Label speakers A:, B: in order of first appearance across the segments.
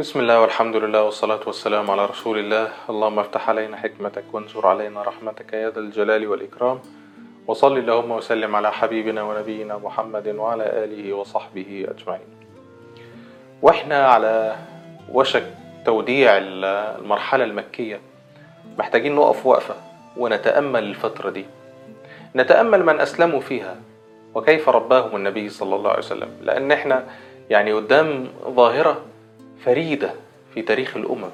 A: بسم الله والحمد لله والصلاة والسلام على رسول الله اللهم افتح علينا حكمتك وانشر علينا رحمتك يا ذا الجلال والإكرام وصل اللهم وسلم على حبيبنا ونبينا محمد وعلى آله وصحبه أجمعين وإحنا على وشك توديع المرحلة المكية محتاجين نقف وقفة ونتأمل الفترة دي نتأمل من أسلموا فيها وكيف رباهم النبي صلى الله عليه وسلم لأن إحنا يعني قدام ظاهرة فريدة في تاريخ الأمم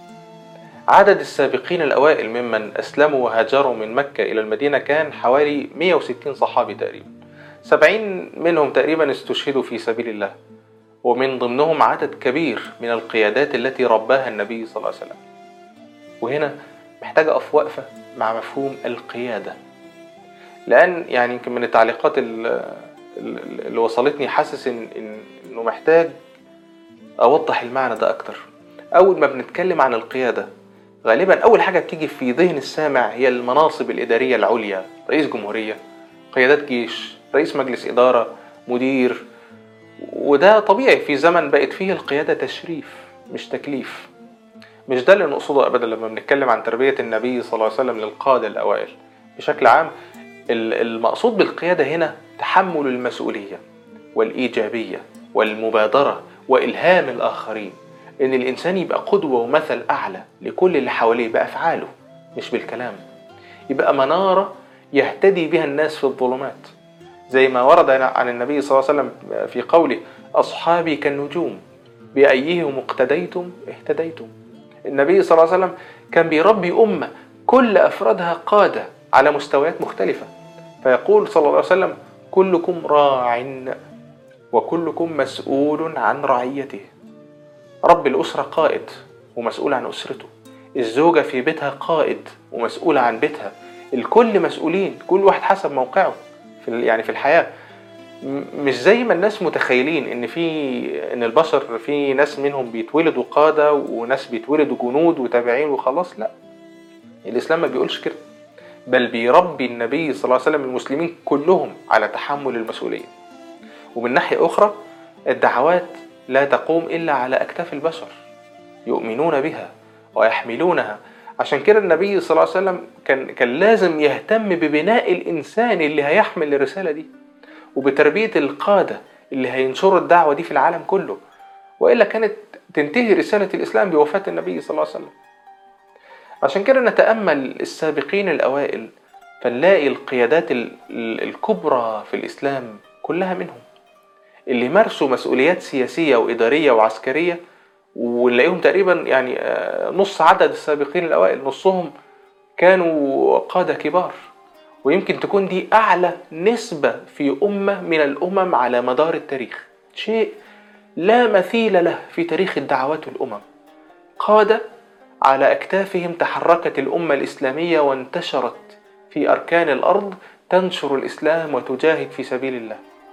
A: عدد السابقين الأوائل ممن أسلموا وهاجروا من مكة إلى المدينة كان حوالي 160 صحابي تقريبا 70 منهم تقريبا استشهدوا في سبيل الله ومن ضمنهم عدد كبير من القيادات التي رباها النبي صلى الله عليه وسلم وهنا محتاج أقف وقفة مع مفهوم القيادة لأن يعني يمكن من التعليقات اللي وصلتني حاسس إن إنه محتاج أوضح المعنى ده أكتر أول ما بنتكلم عن القيادة غالبا أول حاجة بتيجي في ذهن السامع هي المناصب الإدارية العليا رئيس جمهورية قيادات جيش رئيس مجلس إدارة مدير وده طبيعي في زمن بقت فيه القيادة تشريف مش تكليف مش ده اللي نقصده أبدا لما بنتكلم عن تربية النبي صلى الله عليه وسلم للقادة الأوائل بشكل عام المقصود بالقيادة هنا تحمل المسؤولية والإيجابية والمبادرة وإلهام الآخرين إن الإنسان يبقى قدوة ومثل أعلى لكل اللي حواليه بأفعاله مش بالكلام يبقى منارة يهتدي بها الناس في الظلمات زي ما ورد عن النبي صلى الله عليه وسلم في قوله أصحابي كالنجوم بأيهم اقتديتم اهتديتم النبي صلى الله عليه وسلم كان بيربي أمة كل أفرادها قادة على مستويات مختلفة فيقول صلى الله عليه وسلم كلكم راع وكلكم مسؤول عن رعيته رب الأسرة قائد ومسؤول عن أسرته الزوجة في بيتها قائد ومسؤولة عن بيتها الكل مسؤولين كل واحد حسب موقعه في يعني في الحياة مش زي ما الناس متخيلين ان في ان البشر في ناس منهم بيتولدوا قادة وناس بيتولدوا جنود وتابعين وخلاص لا الاسلام ما بيقولش كده بل بيربي النبي صلى الله عليه وسلم المسلمين كلهم على تحمل المسؤوليه ومن ناحية أخرى الدعوات لا تقوم إلا على أكتاف البشر يؤمنون بها ويحملونها عشان كده النبي صلى الله عليه وسلم كان كان لازم يهتم ببناء الإنسان اللي هيحمل الرسالة دي وبتربية القادة اللي هينشروا الدعوة دي في العالم كله وإلا كانت تنتهي رسالة الإسلام بوفاة النبي صلى الله عليه وسلم عشان كده نتأمل السابقين الأوائل فنلاقي القيادات الكبرى في الإسلام كلها منهم اللي مارسوا مسؤوليات سياسية وإدارية وعسكرية ونلاقيهم تقريبا يعني نص عدد السابقين الأوائل نصهم كانوا قادة كبار ويمكن تكون دي أعلى نسبة في أمة من الأمم على مدار التاريخ شيء لا مثيل له في تاريخ الدعوات والأمم قادة على أكتافهم تحركت الأمة الإسلامية وانتشرت في أركان الأرض تنشر الإسلام وتجاهد في سبيل الله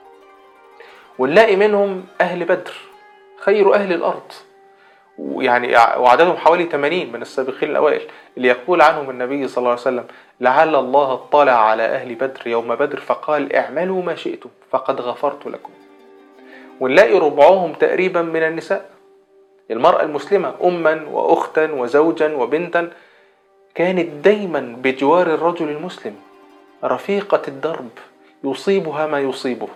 A: ونلاقي منهم أهل بدر خير أهل الأرض ويعني وعددهم حوالي 80 من السابقين الأوائل اللي يقول عنهم النبي صلى الله عليه وسلم لعل الله اطلع على أهل بدر يوم بدر فقال اعملوا ما شئتم فقد غفرت لكم ونلاقي ربعهم تقريبا من النساء المرأة المسلمة أما وأختا وزوجا وبنتا كانت دايما بجوار الرجل المسلم رفيقة الدرب يصيبها ما يصيبه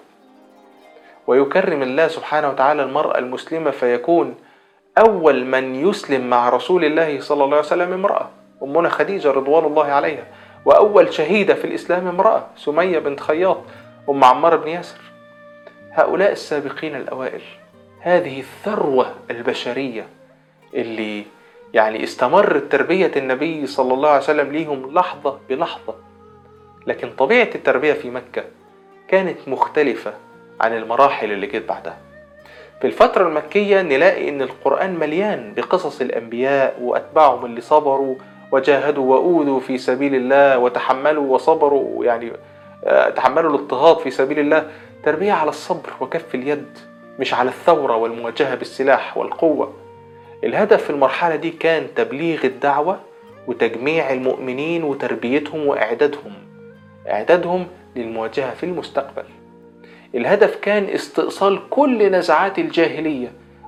A: ويكرم الله سبحانه وتعالى المرأة المسلمة فيكون أول من يسلم مع رسول الله صلى الله عليه وسلم امرأة أمنا خديجة رضوان الله عليها وأول شهيدة في الإسلام امرأة سمية بنت خياط أم عمار بن ياسر هؤلاء السابقين الأوائل هذه الثروة البشرية اللي يعني استمرت تربية النبي صلى الله عليه وسلم ليهم لحظة بلحظة لكن طبيعة التربية في مكة كانت مختلفة عن المراحل اللي جت بعدها في الفترة المكية نلاقي إن القرآن مليان بقصص الأنبياء وأتباعهم اللي صبروا وجاهدوا وأوذوا في سبيل الله وتحملوا وصبروا يعني تحملوا الاضطهاد في سبيل الله تربية على الصبر وكف اليد مش على الثورة والمواجهة بالسلاح والقوة الهدف في المرحلة دي كان تبليغ الدعوة وتجميع المؤمنين وتربيتهم وإعدادهم إعدادهم للمواجهة في المستقبل الهدف كان استئصال كل نزعات الجاهلية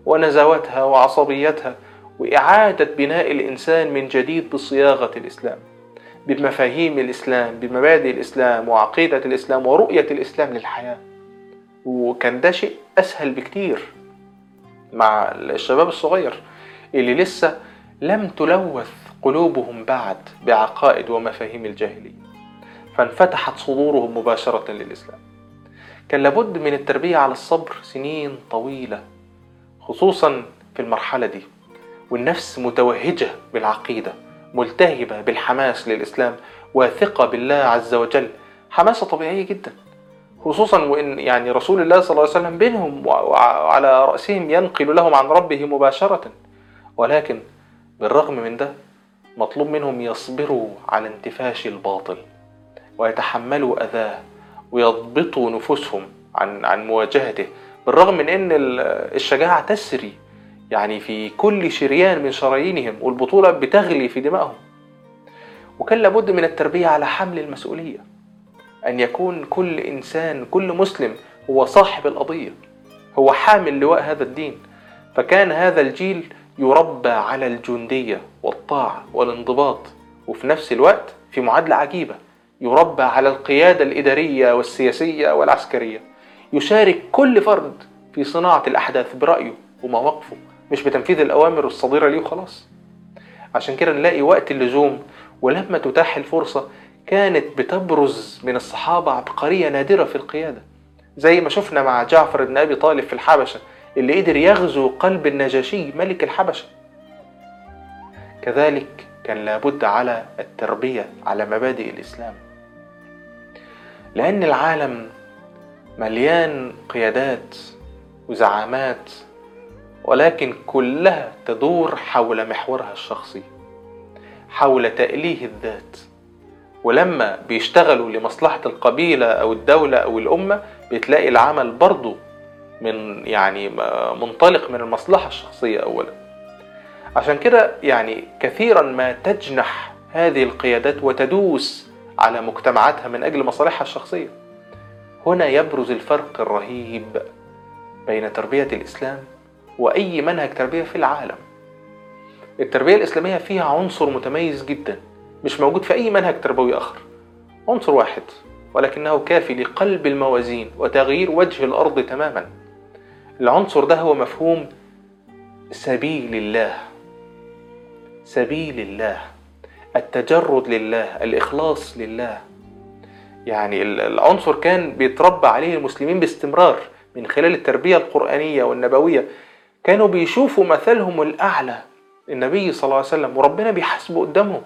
A: ونزوتها وعصبيتها وإعادة بناء الإنسان من جديد بصياغة الإسلام بمفاهيم الإسلام بمبادئ الإسلام وعقيدة الإسلام ورؤية الإسلام للحياة وكان ده شيء أسهل بكتير مع الشباب الصغير اللي لسه لم تلوث قلوبهم بعد بعقائد ومفاهيم الجاهلية فانفتحت صدورهم مباشرة للإسلام كان لابد من التربية على الصبر سنين طويلة خصوصا في المرحلة دي والنفس متوهجة بالعقيدة ملتهبة بالحماس للإسلام واثقة بالله عز وجل حماسة طبيعية جدا خصوصا وإن يعني رسول الله صلى الله عليه وسلم بينهم وعلى رأسهم ينقل لهم عن ربه مباشرة ولكن بالرغم من ده مطلوب منهم يصبروا على انتفاش الباطل ويتحملوا أذاه ويضبطوا نفوسهم عن عن مواجهته بالرغم من ان الشجاعة تسري يعني في كل شريان من شرايينهم والبطولة بتغلي في دمائهم وكان لابد من التربية على حمل المسؤولية أن يكون كل إنسان كل مسلم هو صاحب القضية هو حامل لواء هذا الدين فكان هذا الجيل يربى على الجندية والطاعة والانضباط وفي نفس الوقت في معادلة عجيبة يربى على القيادة الإدارية والسياسية والعسكرية يشارك كل فرد في صناعة الأحداث برأيه ومواقفه مش بتنفيذ الأوامر الصادرة ليه وخلاص عشان كده نلاقي وقت اللزوم ولما تتاح الفرصة كانت بتبرز من الصحابة عبقرية نادرة في القيادة زي ما شفنا مع جعفر بن أبي طالب في الحبشة اللي قدر يغزو قلب النجاشي ملك الحبشة كذلك كان لابد على التربية على مبادئ الإسلام لأن العالم مليان قيادات وزعامات ولكن كلها تدور حول محورها الشخصي حول تأليه الذات ولما بيشتغلوا لمصلحة القبيلة أو الدولة أو الأمة بتلاقي العمل برضه من يعني منطلق من المصلحة الشخصية أولا عشان كده يعني كثيرا ما تجنح هذه القيادات وتدوس على مجتمعاتها من أجل مصالحها الشخصية هنا يبرز الفرق الرهيب بين تربية الإسلام وأي منهج تربية في العالم التربية الإسلامية فيها عنصر متميز جدا مش موجود في أي منهج تربوي آخر عنصر واحد ولكنه كافي لقلب الموازين وتغيير وجه الأرض تماما العنصر ده هو مفهوم سبيل الله سبيل الله التجرد لله الإخلاص لله يعني العنصر كان بيتربى عليه المسلمين باستمرار من خلال التربية القرآنية والنبوية كانوا بيشوفوا مثلهم الأعلى النبي صلى الله عليه وسلم وربنا بيحاسبه قدامهم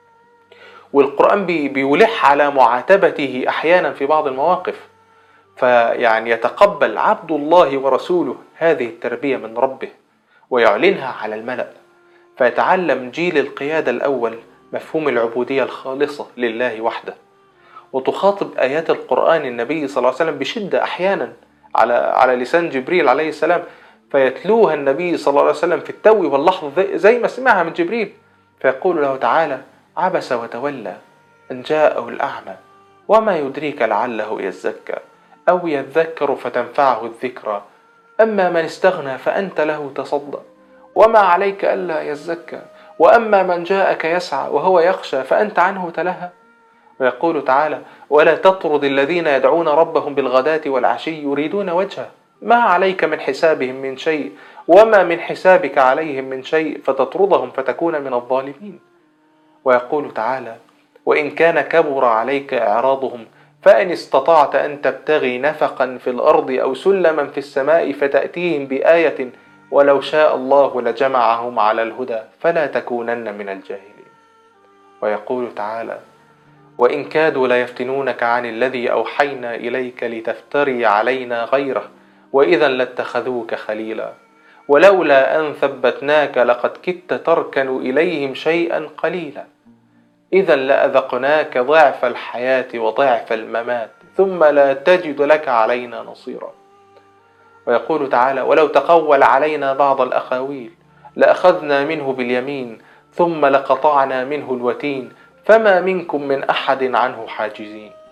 A: والقرآن بيلح على معاتبته أحيانا في بعض المواقف فيعني يتقبل عبد الله ورسوله هذه التربية من ربه ويعلنها على الملأ فيتعلم جيل القيادة الأول مفهوم العبودية الخالصة لله وحده وتخاطب آيات القرآن النبي صلى الله عليه وسلم بشدة أحيانا على على لسان جبريل عليه السلام فيتلوها النبي صلى الله عليه وسلم في التو واللحظة زي ما سمعها من جبريل فيقول له تعالى عبس وتولى أن جاءه الأعمى وما يدريك لعله يزكى أو يذكر فتنفعه الذكرى أما من استغنى فأنت له تصدى وما عليك ألا يزكى وأما من جاءك يسعى وهو يخشى فأنت عنه تلهى ويقول تعالى ولا تطرد الذين يدعون ربهم بالغداة والعشي يريدون وجهه ما عليك من حسابهم من شيء وما من حسابك عليهم من شيء فتطردهم فتكون من الظالمين ويقول تعالى وإن كان كبر عليك إعراضهم فإن استطعت أن تبتغي نفقا في الأرض أو سلما في السماء فتأتيهم بآية ولو شاء الله لجمعهم على الهدى فلا تكونن من الجاهلين ويقول تعالى وإن كادوا ليفتنونك عن الذي أوحينا إليك لتفتري علينا غيره وإذا لاتخذوك خليلا ولولا أن ثبتناك لقد كدت تركن إليهم شيئا قليلا إذا لأذقناك ضعف الحياة وضعف الممات ثم لا تجد لك علينا نصيرا ويقول تعالى ولو تقول علينا بعض الأقاويل لأخذنا منه باليمين ثم لقطعنا منه الوتين فما منكم من أحد عنه حاجزين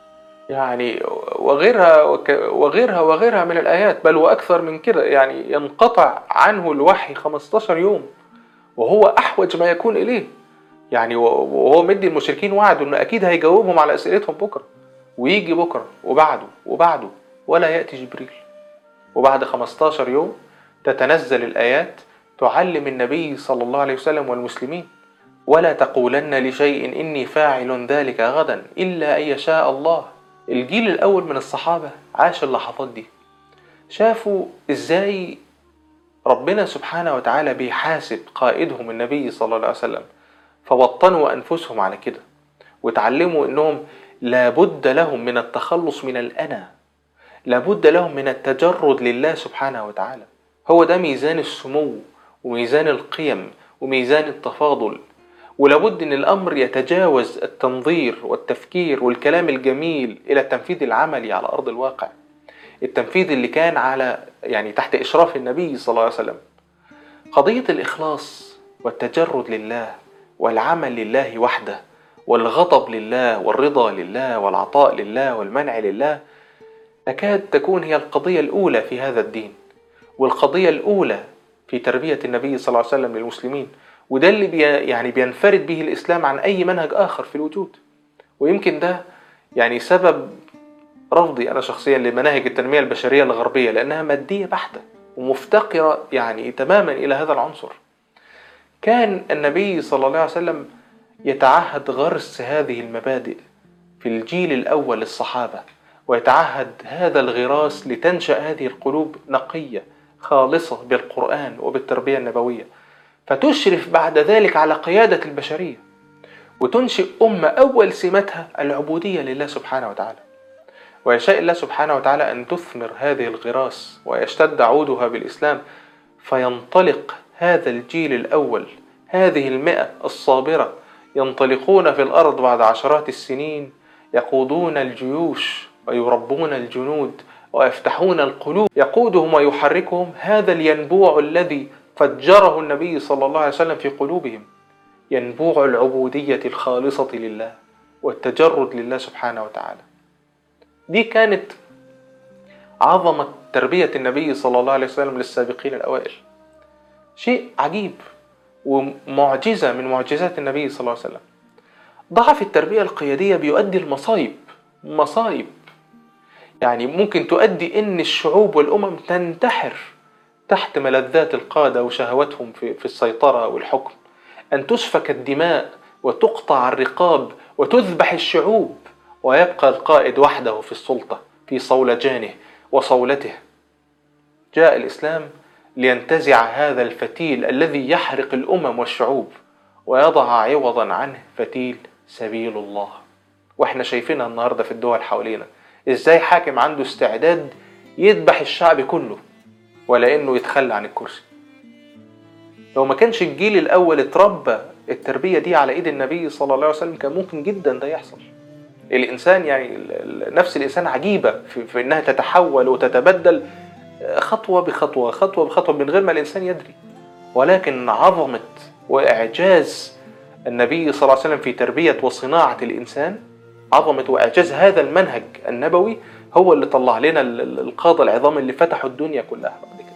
A: يعني وغيرها وغيرها وغيرها من الآيات بل وأكثر من كده يعني ينقطع عنه الوحي 15 يوم وهو أحوج ما يكون إليه يعني وهو مدي المشركين وعد إنه أكيد هيجاوبهم على أسئلتهم بكرة ويجي بكرة وبعده وبعده ولا يأتي جبريل وبعد 15 يوم تتنزل الآيات تعلم النبي صلى الله عليه وسلم والمسلمين ولا تقولن لشيء إني فاعل ذلك غدا إلا أن يشاء الله الجيل الأول من الصحابة عاش اللحظات دي شافوا إزاي ربنا سبحانه وتعالى بيحاسب قائدهم النبي صلى الله عليه وسلم فوطنوا أنفسهم على كده وتعلموا إنهم لابد لهم من التخلص من الأنا لابد لهم من التجرد لله سبحانه وتعالى هو ده ميزان السمو وميزان القيم وميزان التفاضل ولابد ان الامر يتجاوز التنظير والتفكير والكلام الجميل الى التنفيذ العملي على ارض الواقع التنفيذ اللي كان على يعني تحت اشراف النبي صلى الله عليه وسلم قضيه الاخلاص والتجرد لله والعمل لله وحده والغضب لله والرضا لله والعطاء لله والمنع لله تكاد تكون هي القضيه الاولى في هذا الدين والقضيه الاولى في تربيه النبي صلى الله عليه وسلم للمسلمين وده اللي بي يعني بينفرد به الإسلام عن أي منهج آخر في الوجود ويمكن ده يعني سبب رفضي أنا شخصيا لمناهج التنمية البشرية الغربية لأنها مادية بحتة ومفتقرة يعني تماما إلى هذا العنصر كان النبي صلى الله عليه وسلم يتعهد غرس هذه المبادئ في الجيل الأول للصحابة ويتعهد هذا الغراس لتنشأ هذه القلوب نقية خالصة بالقرآن وبالتربية النبوية فتشرف بعد ذلك على قيادة البشرية وتنشئ أمة أول سمتها العبودية لله سبحانه وتعالى ويشاء الله سبحانه وتعالى أن تثمر هذه الغراس ويشتد عودها بالإسلام فينطلق هذا الجيل الأول هذه المئة الصابرة ينطلقون في الأرض بعد عشرات السنين يقودون الجيوش ويربون الجنود ويفتحون القلوب يقودهم ويحركهم هذا الينبوع الذي فجره النبي صلى الله عليه وسلم في قلوبهم ينبوع العبودية الخالصة لله والتجرد لله سبحانه وتعالى دي كانت عظمة تربية النبي صلى الله عليه وسلم للسابقين الأوائل شيء عجيب ومعجزة من معجزات النبي صلى الله عليه وسلم ضعف التربية القيادية بيؤدي المصايب مصايب يعني ممكن تؤدي ان الشعوب والامم تنتحر تحت ملذات القادة وشهوتهم في, في السيطرة والحكم أن تسفك الدماء وتقطع الرقاب وتذبح الشعوب ويبقى القائد وحده في السلطة في صولجانه وصولته جاء الإسلام لينتزع هذا الفتيل الذي يحرق الأمم والشعوب ويضع عوضا عنه فتيل سبيل الله واحنا شايفينها النهارده في الدول حوالينا ازاي حاكم عنده استعداد يذبح الشعب كله ولا انه يتخلى عن الكرسي لو ما كانش الجيل الاول اتربى التربيه دي على ايد النبي صلى الله عليه وسلم كان ممكن جدا ده يحصل الانسان يعني نفس الانسان عجيبه في, في انها تتحول وتتبدل خطوه بخطوه خطوه بخطوه من غير ما الانسان يدري ولكن عظمه واعجاز النبي صلى الله عليه وسلم في تربيه وصناعه الانسان عظمه واعجاز هذا المنهج النبوي هو اللي طلع لنا القاده العظام اللي فتحوا الدنيا كلها بعد كده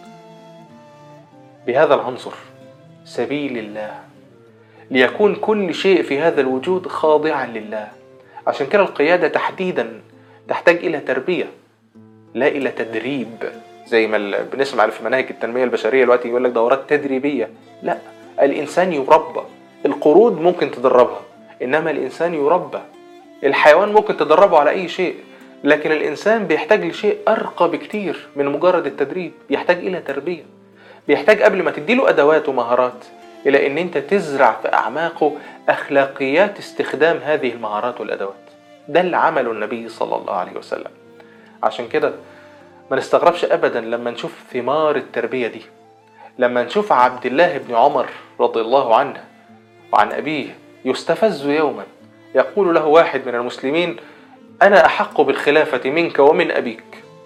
A: بهذا العنصر سبيل الله ليكون كل شيء في هذا الوجود خاضعا لله عشان كده القيادة تحديدا تحتاج إلى تربية لا إلى تدريب زي ما بنسمع في مناهج التنمية البشرية دلوقتي يقول لك دورات تدريبية لا الإنسان يربى القرود ممكن تدربها إنما الإنسان يربى الحيوان ممكن تدربه على أي شيء لكن الإنسان بيحتاج لشيء أرقى بكتير من مجرد التدريب بيحتاج إلى تربية بيحتاج قبل ما تديله أدوات ومهارات إلى إن أنت تزرع في أعماقه أخلاقيات استخدام هذه المهارات والأدوات ده اللي عمله النبي صلى الله عليه وسلم عشان كده ما نستغربش أبدا لما نشوف ثمار التربية دي لما نشوف عبد الله بن عمر رضي الله عنه وعن أبيه يستفز يوما يقول له واحد من المسلمين أنا أحق بالخلافة منك ومن أبيك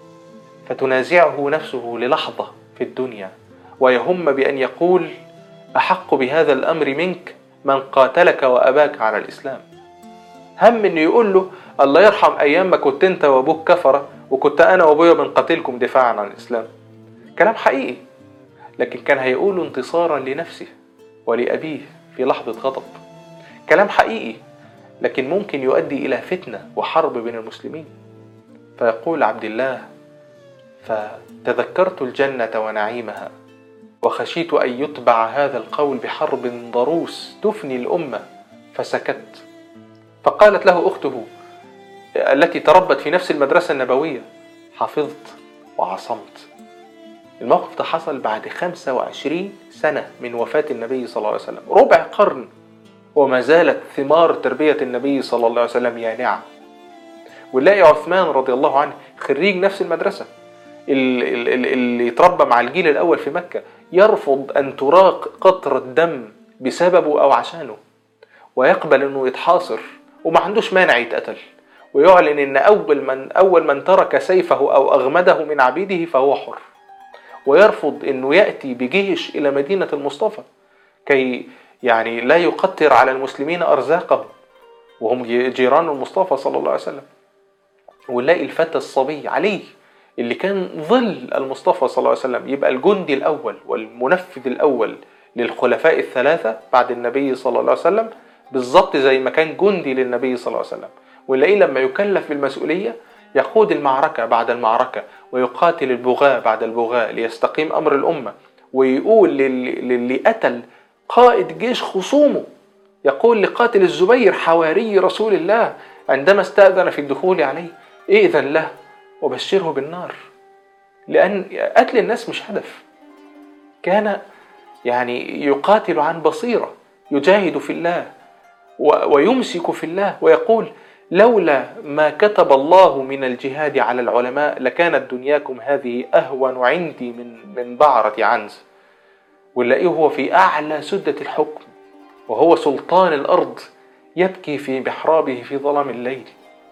A: فتنازعه نفسه للحظة في الدنيا ويهم بأن يقول أحق بهذا الأمر منك من قاتلك وأباك على الإسلام هم انه يقول له الله يرحم ايام ما كنت انت وابوك كفره وكنت انا وابويا بنقاتلكم دفاعا عن الاسلام كلام حقيقي لكن كان هيقوله انتصارا لنفسه ولابيه في لحظه غضب كلام حقيقي لكن ممكن يؤدي الى فتنه وحرب بين المسلمين فيقول عبد الله فتذكرت الجنه ونعيمها وخشيت ان يتبع هذا القول بحرب ضروس تفني الامه فسكت فقالت له اخته التي تربت في نفس المدرسه النبويه حفظت وعصمت الموقف ده حصل بعد 25 سنة من وفاة النبي صلى الله عليه وسلم ربع قرن وما زالت ثمار تربية النبي صلى الله عليه وسلم يانعة ونلاقي عثمان رضي الله عنه خريج نفس المدرسة اللي اتربى مع الجيل الأول في مكة يرفض أن تراق قطرة دم بسببه أو عشانه ويقبل أنه يتحاصر وما عندوش مانع يتقتل ويعلن أن أول من أول من ترك سيفه أو أغمده من عبيده فهو حر ويرفض أنه يأتي بجيش إلى مدينة المصطفى كي يعني لا يقتر على المسلمين أرزاقهم وهم جيران المصطفى صلى الله عليه وسلم ونلاقي الفتى الصبي علي اللي كان ظل المصطفى صلى الله عليه وسلم يبقى الجندي الأول والمنفذ الأول للخلفاء الثلاثة بعد النبي صلى الله عليه وسلم بالظبط زي ما كان جندي للنبي صلى الله عليه وسلم ونلاقيه لما يكلف بالمسؤولية يقود المعركة بعد المعركة ويقاتل البغاة بعد البغاة ليستقيم أمر الأمة ويقول للي قتل قائد جيش خصومه يقول لقاتل الزبير حواري رسول الله عندما استأذن في الدخول عليه ائذن له وبشره بالنار لأن قتل الناس مش هدف كان يعني يقاتل عن بصيرة يجاهد في الله ويمسك في الله ويقول لولا ما كتب الله من الجهاد على العلماء لكانت دنياكم هذه أهون عندي من من بعرة عنز ونلاقيه هو في أعلى سدة الحكم وهو سلطان الأرض يبكي في محرابه في ظلام الليل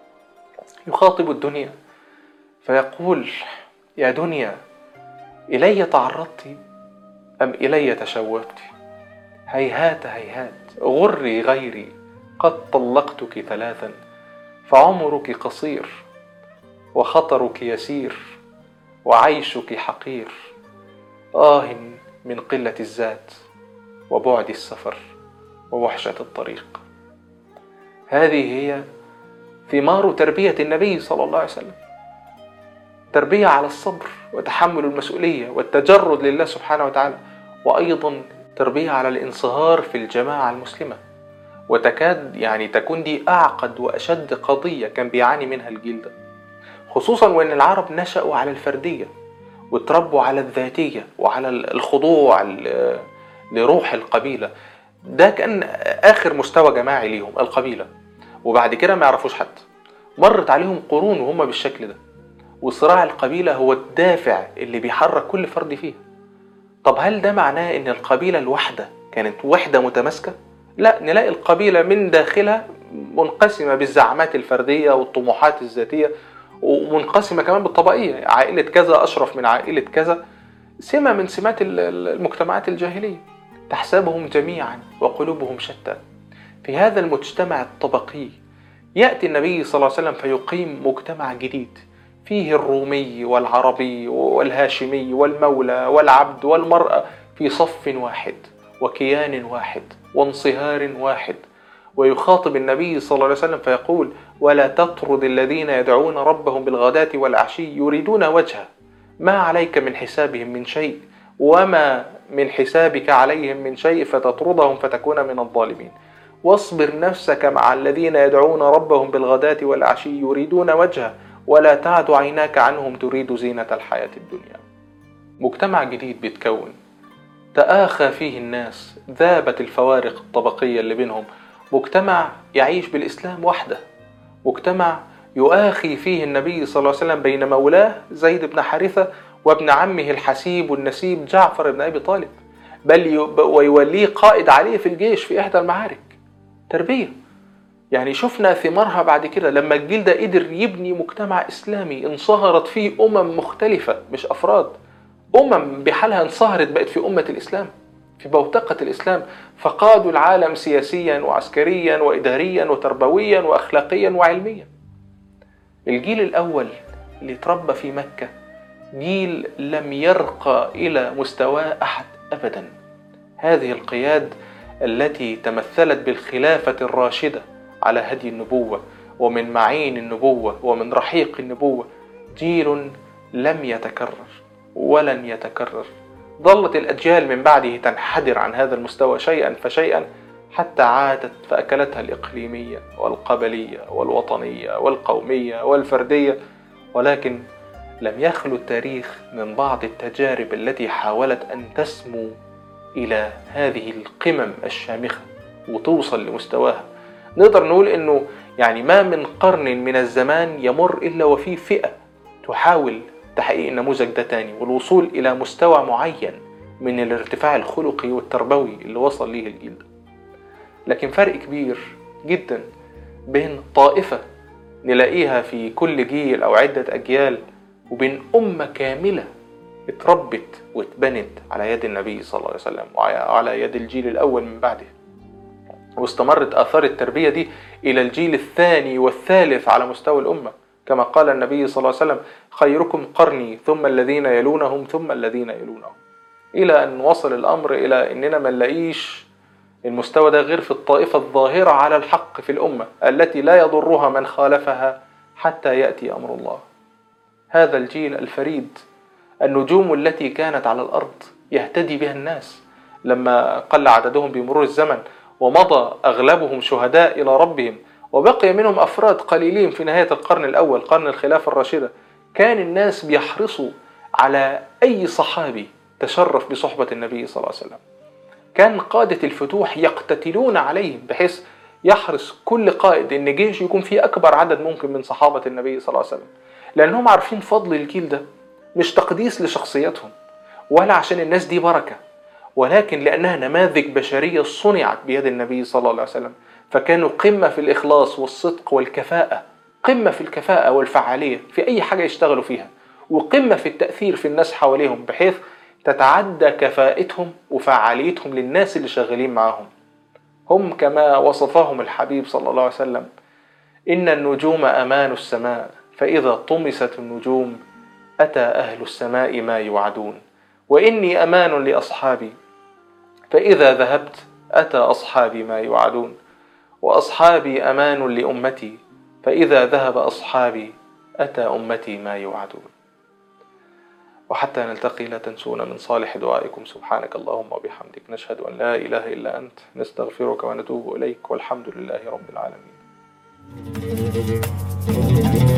A: يخاطب الدنيا فيقول يا دنيا إلي تعرضت أم إلي تشوفت هيهات هيهات غري غيري قد طلقتك ثلاثا فعمرك قصير وخطرك يسير وعيشك حقير آه من قلة الذات وبعد السفر ووحشة الطريق هذه هي ثمار تربية النبي صلى الله عليه وسلم تربية على الصبر وتحمل المسؤولية والتجرد لله سبحانه وتعالى وأيضا تربية على الانصهار في الجماعة المسلمة وتكاد يعني تكون دي أعقد وأشد قضية كان بيعاني منها الجيل ده خصوصا وأن العرب نشأوا على الفردية وتربوا على الذاتية وعلى الخضوع لروح القبيلة ده كان آخر مستوى جماعي ليهم القبيلة وبعد كده ما يعرفوش حد مرت عليهم قرون وهم بالشكل ده وصراع القبيلة هو الدافع اللي بيحرك كل فرد فيها طب هل ده معناه ان القبيلة الواحدة كانت وحدة متماسكة؟ لا نلاقي القبيلة من داخلها منقسمة بالزعامات الفردية والطموحات الذاتية ومنقسمة كمان بالطبقية عائلة كذا أشرف من عائلة كذا سمة من سمات المجتمعات الجاهلية تحسبهم جميعا وقلوبهم شتى في هذا المجتمع الطبقي يأتي النبي صلى الله عليه وسلم فيقيم مجتمع جديد فيه الرومي والعربي والهاشمي والمولى والعبد والمرأة في صف واحد وكيان واحد وانصهار واحد ويخاطب النبي صلى الله عليه وسلم فيقول ولا تطرد الذين يدعون ربهم بالغداة والعشي يريدون وجهه ما عليك من حسابهم من شيء وما من حسابك عليهم من شيء فتطردهم فتكون من الظالمين واصبر نفسك مع الذين يدعون ربهم بالغداة والعشي يريدون وجهه ولا تعد عيناك عنهم تريد زينة الحياة الدنيا مجتمع جديد بيتكون تآخى فيه الناس ذابت الفوارق الطبقية اللي بينهم مجتمع يعيش بالإسلام وحده مجتمع يؤاخي فيه النبي صلى الله عليه وسلم بين مولاه زيد بن حارثة وابن عمه الحسيب والنسيب جعفر بن أبي طالب بل ويوليه قائد عليه في الجيش في إحدى المعارك تربية يعني شفنا ثمارها بعد كده لما الجيل ده قدر يبني مجتمع إسلامي انصهرت فيه أمم مختلفة مش أفراد أمم بحالها انصهرت بقت في أمة الإسلام في بوتقة الإسلام فقادوا العالم سياسيا وعسكريا وإداريا وتربويا وأخلاقيا وعلميا الجيل الأول اللي تربى في مكة جيل لم يرقى إلى مستوى أحد أبدا هذه القياد التي تمثلت بالخلافة الراشدة على هدي النبوة ومن معين النبوة ومن رحيق النبوة جيل لم يتكرر ولن يتكرر ظلت الأجيال من بعده تنحدر عن هذا المستوى شيئا فشيئا حتى عادت فأكلتها الإقليمية والقبلية والوطنية والقومية والفردية ولكن لم يخلو التاريخ من بعض التجارب التي حاولت أن تسمو إلى هذه القمم الشامخة وتوصل لمستواها نقدر نقول إنه يعني ما من قرن من الزمان يمر إلا وفيه فئة تحاول تحقيق النموذج ده تاني والوصول إلى مستوى معين من الارتفاع الخلقي والتربوي اللي وصل ليه الجيل ده لكن فرق كبير جدا بين طائفة نلاقيها في كل جيل أو عدة أجيال وبين أمة كاملة اتربت واتبنت على يد النبي صلى الله عليه وسلم وعلى يد الجيل الأول من بعده واستمرت آثار التربية دي إلى الجيل الثاني والثالث على مستوى الأمة كما قال النبي صلى الله عليه وسلم خيركم قرني ثم الذين يلونهم ثم الذين يلونهم إلى أن وصل الأمر إلى أننا ما نلاقيش المستوى ده غير في الطائفة الظاهرة على الحق في الأمة التي لا يضرها من خالفها حتى يأتي أمر الله هذا الجيل الفريد النجوم التي كانت على الأرض يهتدي بها الناس لما قل عددهم بمرور الزمن ومضى أغلبهم شهداء إلى ربهم وبقي منهم أفراد قليلين في نهاية القرن الأول قرن الخلافة الراشدة كان الناس بيحرصوا على أي صحابي تشرف بصحبة النبي صلى الله عليه وسلم كان قادة الفتوح يقتتلون عليهم بحيث يحرص كل قائد ان جيش يكون فيه اكبر عدد ممكن من صحابة النبي صلى الله عليه وسلم لانهم عارفين فضل الجيل ده مش تقديس لشخصيتهم ولا عشان الناس دي بركة ولكن لانها نماذج بشرية صنعت بيد النبي صلى الله عليه وسلم فكانوا قمة في الاخلاص والصدق والكفاءة قمة في الكفاءة والفعالية في اي حاجة يشتغلوا فيها وقمة في التأثير في الناس حواليهم بحيث تتعدى كفاءتهم وفعاليتهم للناس اللي شغالين معاهم هم كما وصفهم الحبيب صلى الله عليه وسلم إن النجوم أمان السماء فإذا طمست النجوم أتى أهل السماء ما يوعدون وإني أمان لأصحابي فإذا ذهبت أتى أصحابي ما يوعدون وأصحابي أمان لأمتي فإذا ذهب أصحابي أتى أمتي ما يوعدون وحتى نلتقي لا تنسونا من صالح دعائكم سبحانك اللهم وبحمدك نشهد أن لا إله إلا أنت نستغفرك ونتوب إليك والحمد لله رب العالمين